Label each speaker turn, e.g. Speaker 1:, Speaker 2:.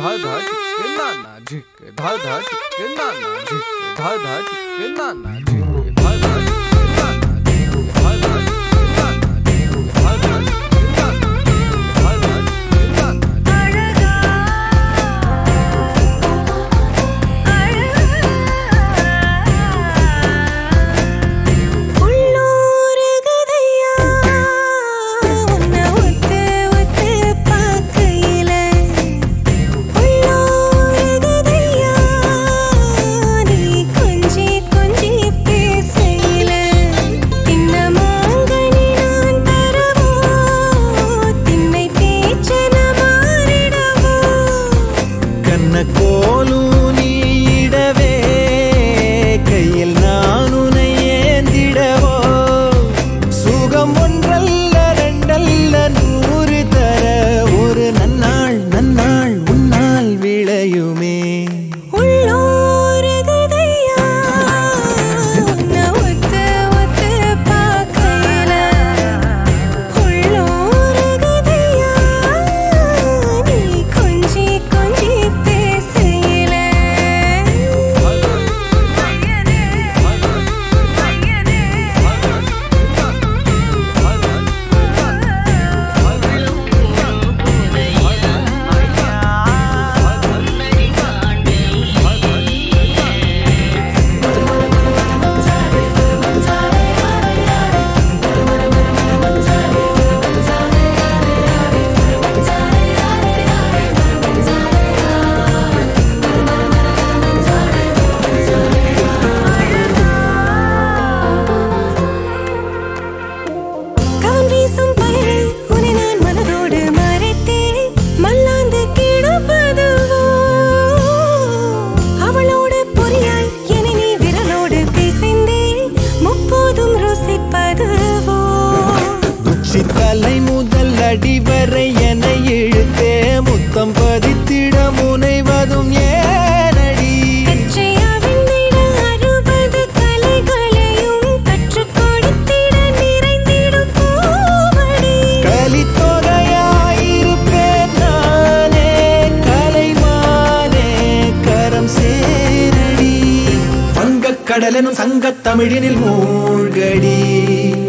Speaker 1: धा धा चिक नाना झिक धा धा चिक नाना झिक धा धा चिक नाना झिक धा धा चिक नाना झिक धा धा चिक नाना झिक धा धा चिक नाना झिक धा धा चिक नाना
Speaker 2: உள்ளூருகுதையா உன்னை ஒத்து ஒத்து பார்க்கையில உள்ளூருகுதையா நீ கொஞ்சி கொஞ்சி பேசையில தின்னமாங்கனி நான் தரவோ திண்ணை பேச்சன மாறிடவோ
Speaker 3: கண்ண கோலும் நீடவே கையில் நான் உனை ஏந்திடவோ சுகம் ஒன்றல்ல ரெண்டல்ல நூறு தர ஒரு நன்னாள் நன்னாள் உன்னால் விளையுமே
Speaker 2: உள்ளூருகுதையா உன்னை ஒத்து ஒத்து பார்க்கையில உள்ளூருகுதையா நீ கொஞ்சி கொஞ்சி பேசையில கவன் வீசும் பயிரை உன்னை நான் மனதோடு மறைத்தேன் மல்லாந்து கிடப்பதுவோ அவளோடு பொறியாய் என்னை நீ விரலோடு பேசிந்தே முப்போதும் ருசிப்பதுவோ
Speaker 3: உச்சி தலை முதல் அடி வரை என இழுத்தே முத்தம் பதித்திட முனைவதும் ஏனடி
Speaker 2: கச்சையா விந்திட அறுபது கலைகளையும் கற்றுக் கொடுத்திட நிறைந்திடும் பூவடி
Speaker 3: கலித்தொகையாயிருப்பேன் நானே கலைமானே கரம் சேரடி வங்கக் கடலெனும் சங்கத் தமிழினில் மூழ்கடி